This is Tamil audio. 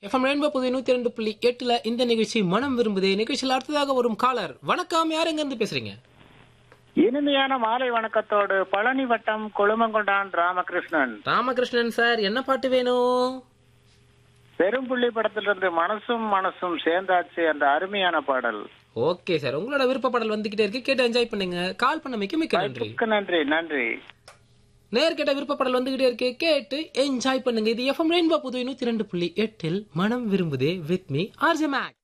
எஃப்எம் ரெயின்போ புது நூத்தி ரெண்டு புள்ளி எட்டுல இந்த நிகழ்ச்சி மனம் விரும்புதே நிகழ்ச்சியில் அடுத்ததாக வரும் காலர் வணக்கம் யார் எங்க இருந்து பேசுறீங்க இனிமையான மாலை வணக்கத்தோடு பழனி வட்டம் கொழுமங்கொண்டான் ராமகிருஷ்ணன் ராமகிருஷ்ணன் சார் என்ன பாட்டு வேணும் பெரும்புள்ளி படத்திலிருந்து மனசும் மனசும் சேர்ந்தாச்சு அந்த அருமையான பாடல் ஓகே சார் உங்களோட விருப்ப பாடல் வந்துகிட்டே இருக்கு கேட்டு என்ஜாய் பண்ணுங்க கால் பண்ண மிக்க மிக்க நன்றி மிக்க நன்றி நன்றி நேர் கேட்ட விருப்ப பாடல் வந்துகிட்டே இருக்கு கேட்டு என்ஜாய் பண்ணுங்க இது எஃப்எம் ரெயின்போ புது நூத்தி ரெண்டு புள்ளி எட்டில் மனம் விரும்புதே வித் மீ ஆர்ஜே மேக்